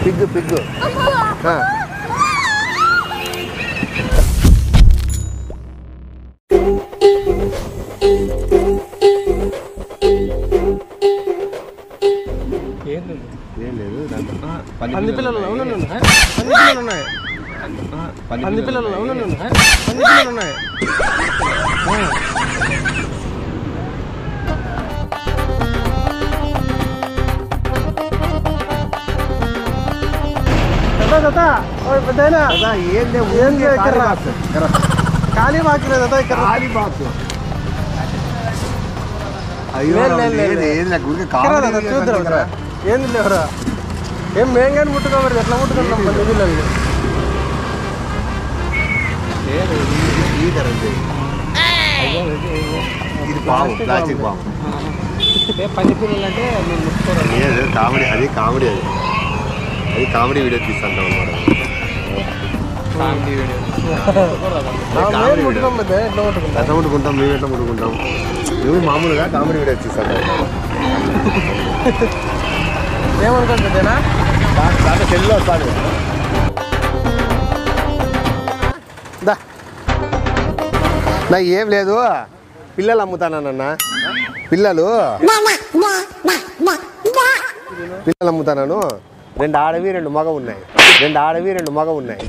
Pig pig ఆ. ఏం లేదు దాంట్లో ఆ, పంది పిల్లలు ఉన్నాయి. అవునండి పంది పిల్లలు ఉన్నాయి ఆ, పంది పిల్లలు ఉన్నాయి. అవునండి పంది పిల్లలు ఉన్నాయి తాత, తాత, ఓయ్ పెద్దాయనా, కదా, ఏం లేవు, ఏం ఊరికే లేవు, ఇక్కడ రా. ఖాళీ బాక్స్. ఇక్కడ రా. ఖాళీ బాకీ తాత ఇక్కడ రా. ఖాళీ బాక్స్ అయ్యో లేదు, లేదు, లేదు. ఏది ఏది నాకు ఊరికే ఇక్కడ రా, కామెడీ తాత, చూద్దాం చేస్తాను రా. ఇక్కడ. ఏంది లేవరా ఏం మేం కానీ ముట్టుకోమరి ఎట్లా ముట్టుకుంటాం పంది పిల్లలు ఏది, ఇది- ఇది కరెంట్. ఇది పాము ప్లాస్టిక్ పాము పంది పిల్లలు అంటే మేము ముట్టుకోరు లేదు కామెడీ అది కామెడీ అది అది కామెడీ వీడియో తీస్తాను అనమాట మేము ముట్టుకోం పెద్ద ఎట్లా ముట్టుకుంటాం ఎట్లా ముట్టుకుంటాం మేము ఎట్లా ముట్టుకుంటాం మేము మామూలుగా కామెడీ వీడియో తీస్తాను ఏమనుకోండి పెద్దనా దాంట్లో సెల్లో వస్తాను దా నా ఏం లేదు పిల్లలు అమ్ముతానన్న పిల్లలు పిల్లలు అమ్ముతాను రెండు ఆడవి రెండు మగ ఉన్నాయి రెండు ఆడవి రెండు మగ ఉన్నాయి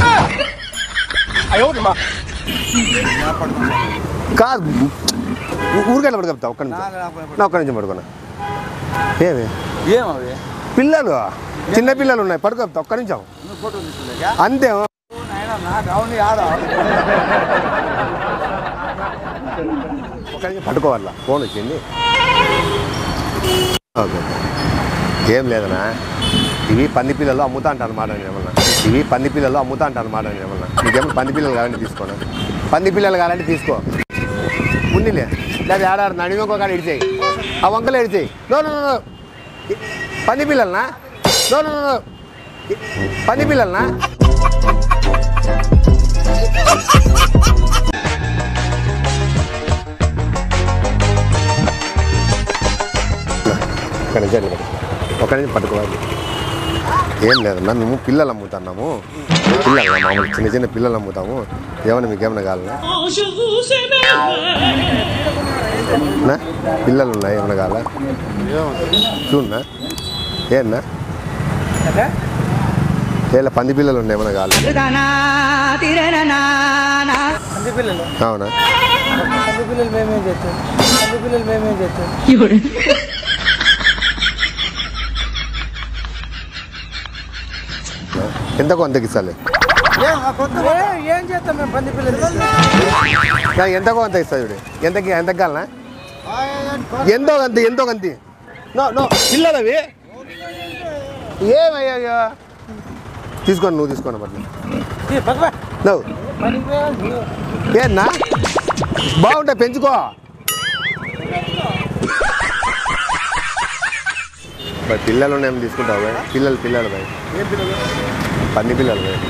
కాదు ఊరికెళ్ళ పడుకొస్తా ఒక్క నిమిషం నా ఒక్క నిమిషం పడుకున్నా ఏమి ఏమవి పిల్లలు చిన్న పిల్లలు ఉన్నాయి పడుకోపుతా ఒక్క నిమిషం నువ్వు ఫోటో తీసుకులేక అంతే నాకు అవును ఆడ ఒక్క నిమిషం పట్టుకోవాలా ఫోన్ వచ్చింది ఓకే ఏం లేదనా ఇవి పంది పిల్లలు అమ్ముతా అంటాను మాట ఏమన్నా ఇవి పంది పిల్లలు అమ్ముతా అంటాను మాట ఏమన్నా నీకేమన్నా పంది పిల్లలు కావాలంటే తీసుకోనా పంది పిల్లలు కావాలంటే తీసుకో ఉన్నిలే లేదా ఆడారు నడిమి ఒక కాడ ఇడిచేయి ఆ వంకలు ఇడిచేయి నో నో నో పంది పిల్లలనా నో నో నో పంది పిల్లలనా ఒక్క నిమిషం నిలబడు. ఒక్క నిమిషం పట్టుకోవాలి ఏం లేదన్నా మేము పిల్లలు అమ్ముతున్నాము పిల్లలు మామూలు చిన్న చిన్న పిల్లలు అమ్ముతాము ఏమన్నా మీకు ఏమైనా కావాలన్నా నా? పిల్లలు ఉన్నాయి ఏమైనా కావాలా చూడన్నా ఏనా ఏలా పంది పిల్లలు ఉన్నాయి ఏమైనా కావాలి పంది పిల్లలు అవునా పంది పిల్లలు మేమేం చేస్తాం పంది పిల్లలు మేమేం చేస్తాం ఎంత కొంతకి ఇస్తాలే ఏ- ఏం చేస్తాం మేము పంది పిల్లలు నా ఎంత కొంత ఇస్తా చూడు ఎంతకి ఎంతకి కావాలనా ఎంతో గంతి ఎంతో గంతి నో నో పిల్లలవి ఏమయ్యా తీసుకోండి నువ్వు తీసుకోండి బట్టి ఈ పక్కపా. నువ్వు పనికి పోయాలి. ఏనా బాగుంటాయి పెంచుకో మరి పిల్లలు ఉన్నాయి తీసుకుంటావు బాయ్ పిల్లలు పిల్లలు బాయ్ పన్ని పిల్లలు bye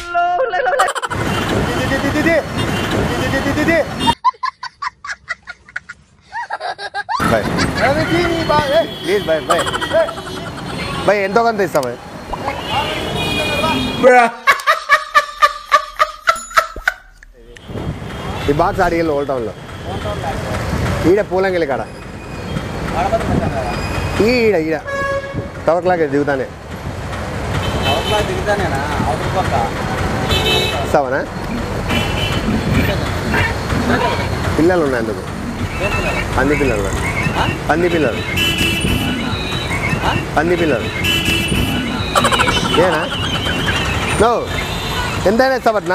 bye please bye bye bye ఎంతో కొంత ఇస్తా బాయ్ ఈ బాక్స్ ఆడికెళ్ళి ఓల్డ్ టౌన్లో ఈడ పూలంగిలి కాడ ఈడ ఈడ టవర్ క్లాక్ దిగుతానే అవతల దిగుతానేనా అవతల పక్క ఇస్తావనా పిల్లలు ఉన్నాయి అందుకు పంది పిల్లలు ఉన్నాయి. పంది పిల్లలు పంది పిల్లలు ఏనా నో ఎంతైనా ఇస్తావట్నా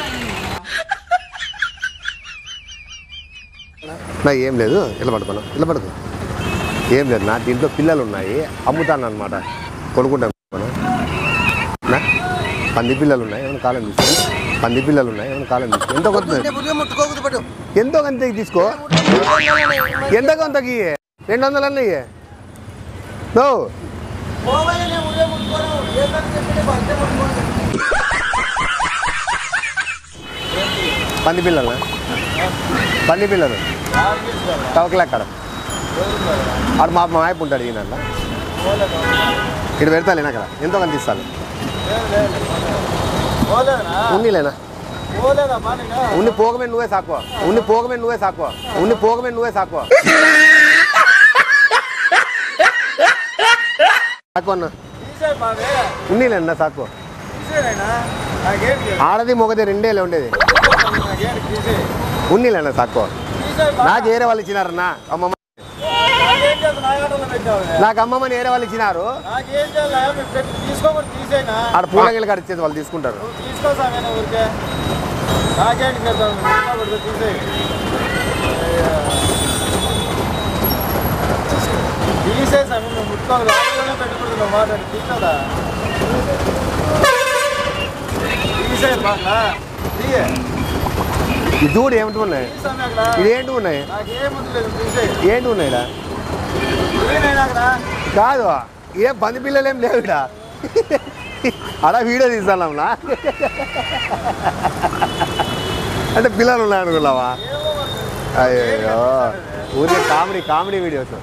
నా ఏం లేదు ఇలా పడుకోను ఇలా పడుకో ఏం లేదు నా దీంట్లో పిల్లలు ఉన్నాయి అమ్ముతాను అనమాట కొనుక్కుంటాను నా పంది పిల్లలు ఉన్నాయి ఏమైనా కాలం తీసుకో పంది పిల్లలు ఉన్నాయి ఏమైనా కాలం తీసుకో ఎంతో కొంత ఎంతో కొంత తీసుకో ఎంత కొంతకి రెండు వందలు అన్నయ్యే నో పంది పిల్లలు పంది పిల్లలు టవకలు అక్కడ ఆడు మా మా వైపు ఉంటాడు ఈయన ఇక్కడ పెడతా లేనా కదా ఎంతో కొంత ఇస్తాను పోలేదనా ఉన్నీలేనా పోలేదా మానిగా ఉన్ని పోగమే నువ్వే సాకో ఉన్ని పోగమే నువ్వే సాకో ఉన్ని పోగమే నువ్వే సాకో సాకు అన్న తీసేయ్ మావే ఉన్నీలేనా సాకు తీసేయనైనా నాకేంటి ఆడది మొగది రెండేలే ఉండేది నాకేంటి తీసేయ్ ఉన్నీలేనా సాకో తీసేయ్ బా. నాకు ఏరే వాళ్ళు ఇచ్చినారన్నా అమ్మమ్మ నాకేం చేయాలి నా ఆటోలో పెట్టావు నాకు అమ్మమ్మని ఏరే వాళ్ళు ఇచ్చినారు నాకేం చేయాలి మీరు పెట్టి తీసుకోమని తీసేయనా ఆడ పూలంగిలు కడిచేది వాళ్ళు తీసుకుంటారు నువ్వు తీసుకో సామేనా ఊరికే నాకేంటి చేద్దాం తీసుకోకూడదు తీసేయ్ తీసేయ్ సామి నువ్వు ముట్టుకోవాలి లోపలనే పెట్టుకుంటు నువ్వు మాట్లాడి తీసుకోదా తీసేయ్ బాగా తీయే ఈ దూడు ఏమిటి ఉన్నాయి తీసామి అక్కడ ఇది ఏంటి ఉన్నాయి నాకేం వద్దులేదు తీసేయ్ ఏంటి ఉన్నాయి ఈడ? తీయనైనా అక్కడ కాదు ఏ పంది పిల్లలు ఏం లేవు ఈడ అలా వీడియో తీసానా అంటే పిల్లలు ఉన్నాయి అనుకున్నావా అయ్యో ఊరికే కామెడీ కామెడీ వీడియోస్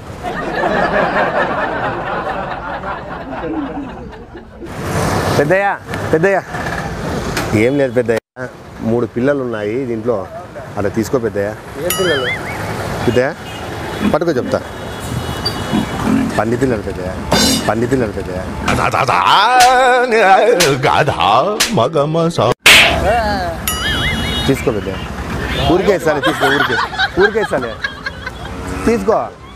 పెద్దయ్య పెద్దయ్య ఏం లేదు పెద్దయ్య మూడు పిల్లలు ఉన్నాయి దీంట్లో అలా తీసుకో పెద్దయ్య ఏం పిల్లలు పెద్దయ్య పట్టుకో చెప్తా పంది పిల్లలు పెద్దయ్య పంది పిల్లలు పెద్దయ్య గాధా మగమ తీసుకో పెద్దయ్య ఊరికే ఇస్తాలే తీసుకో ఊరికే ఊరికే ఇస్తాలే తీసుకో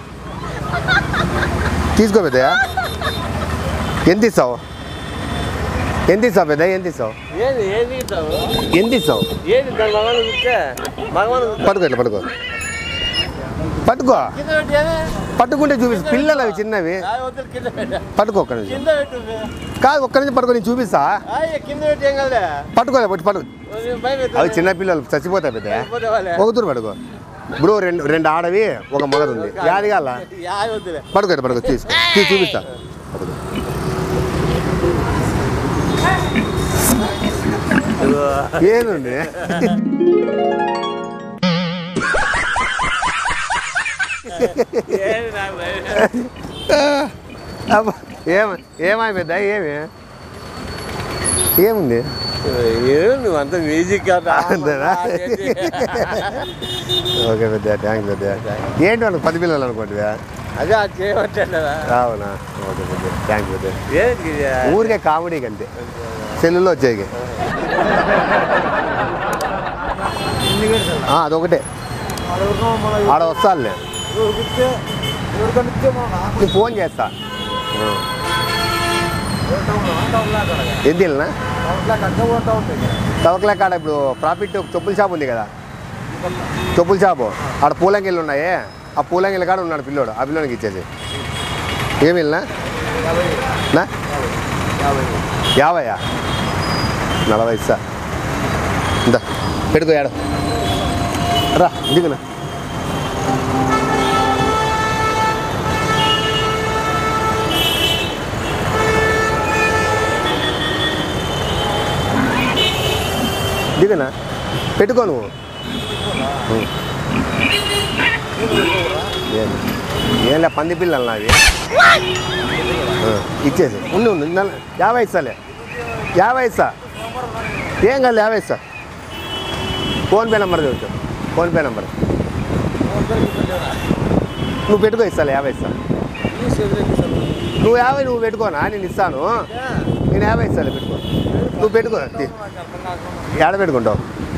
తీసుకో పెద్దయ్య ఎంత ఇస్తావు ఎంత ఇస్తావు పెద్దయ్య ఎంత ఇస్తావు ఏది ఏది ఇస్తావు ఎంత ఇస్తావు ఏది దాని మగవాళ్ళు చూస్తే మగవాళ్ళు పట్టుకో ఇట్లా పట్టుకో పట్టుకో కింద పెట్టి ఏమి? పట్టుకుంటే చూపిస్తా పిల్లలు అవి చిన్నవి ఆయ్ వద్దులు కింద పెట్టు పట్టుకో ఒక్క నిమిషం కింద పెట్టు కాదు ఒక్క నిమిషం పట్టుకో నేను చూపిస్తా ఆయ్ కింద పెట్టి ఏం కదలే పట్టుకో పట్టు పట్టుకో భయం అవి చిన్న పిల్లలు చచ్చిపోతాయి పెద్ద పోతే వాళ్ళే ఒక తూరు పట్టుకో ఇప్పుడు రెండు రెండు ఆడవి ఒక మగది ఉంది యాది కాల యాయ్ వద్దులే పట్టుకో ఇట్లా పట్టుకో తీసుకో తీ- చూపిస్తా పట్టుకో. ఏందండి ఏది నాకు భయం. అబ్బా, ఏమ ఏమై పెద్ద ఏమి ఏముంది ఏం నువ్వు అంత మ్యూజిక్ కదా అంతేనా? ఓకే పెద్ద థ్యాంక్ పెద్ద ఏంటి వాళ్ళకి పది పిల్లలు అనుకోండి అదే అది చేయమంటాడు అవునా ఓకే పెద్ద థ్యాంక్ పెద్ద ఏంటి ఇది? ఊరికే కామెడీ కంటే సెల్లులో వచ్చాయి ఆ, అదొకటే ఆడ వస్తానులే నేను ఫోన్ చేస్తా ఆ. ఎంత వెళ్ళినా తవకలే కాడ ఇప్పుడు ప్రాఫిట్ చెప్పుల షాప్ ఉంది కదా చెప్పుల షాపు ఆడ పూలంగిళ్ళు ఉన్నాయే ఆ పూలంగిళ్ళ కాడ ఉన్నాడు పిల్లోడు ఆ పిల్లోనికి ఇచ్చేసి ఏమి వెళ్ళినా నా యాభైయా నలభై ఇస్తా ఇందా పెట్టుకో ఏడ రా దిగునా దిగునా పెట్టుకో నువ్వు ఉం. ఏం ఏంలే పంది పిల్లలు నావి ఆ, ఇచ్చేసి ఉండి ఉండు నల్ల- యాభై ఇస్తాలే యాభై ఇస్తా ఏం కాదు యాభై ఇస్తా ఫోన్పే నెంబర్ చూసు ఫోన్పే నెంబర్ నువ్వు పెట్టుకో ఇస్తాలే యాభై ఇస్తా నువ్వు యాభై నువ్వు పెట్టుకోనా నేను ఇస్తాను నేను యాభై ఇస్తాలే పెట్టుకో నువ్వు పెట్టుకో తీ. ఏడ పెట్టుకుంటావు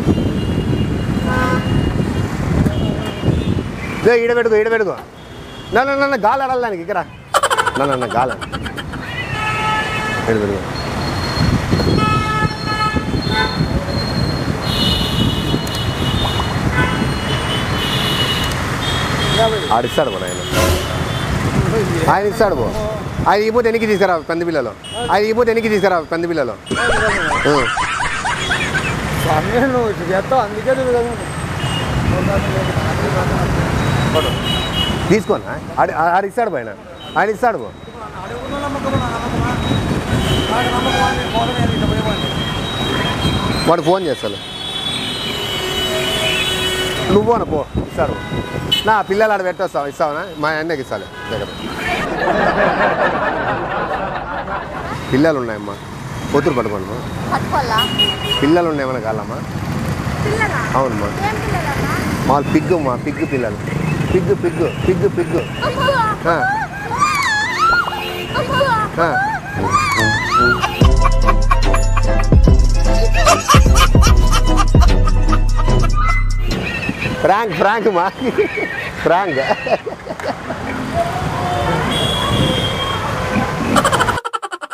ఇదో ఈడ పెట్టుకో ఈడ పెట్టుకో నన్ను నన్ను గాలి ఆడాలి దానికి ఇక్కడ నన్ను నన్ను గాలి ఈడ పెట్టుకో ఆడిస్తాడు పో ఆయన ఆయన ఇస్తాడు పో ఆయన ఇపోతే ఎనికి తీసుకురా పంది పిల్లలు ఆయన ఇపోతే ఎనికి తీసుకురా పంది పిల్లలు ఉం. సమయం నువ్వు ఇట్లా చేస్తావు అందుకే నువ్వు కదా తీసుకోనా ఆడి ఆడు ఇస్తాడు పైన ఆయన ఇస్తాడు పో వాడు ఫోన్ చేస్తాను నువ్వు పోనా పో ఇస్తాడు నా పిల్లలు ఆడ పెట్టొస్తావు ఇస్తావునా మా అన్నకి ఇస్తాను దగ్గర పిల్లలు ఉన్నాయమ్మా కూతురు పట్టుకోనమ్మా పట్టుకోవాలా పిల్లలు ఉన్నాయేమన్నా కావాలమ్మా పిల్లలా అవునమ్మా ఏం పిల్లలమ్మా మా పిగ్గు మా పిగ్గు పిల్లలు పిగ్గు పిగ్గు పిగ్గు పిగ్గు ఆ, ఆ. ఫ్రాంక్ ఫ్రాంక్ మా ఫ్రాంక్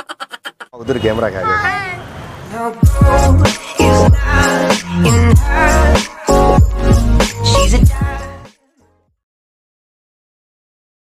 ఉదురు కెమెరా కాదు Your boo is not in her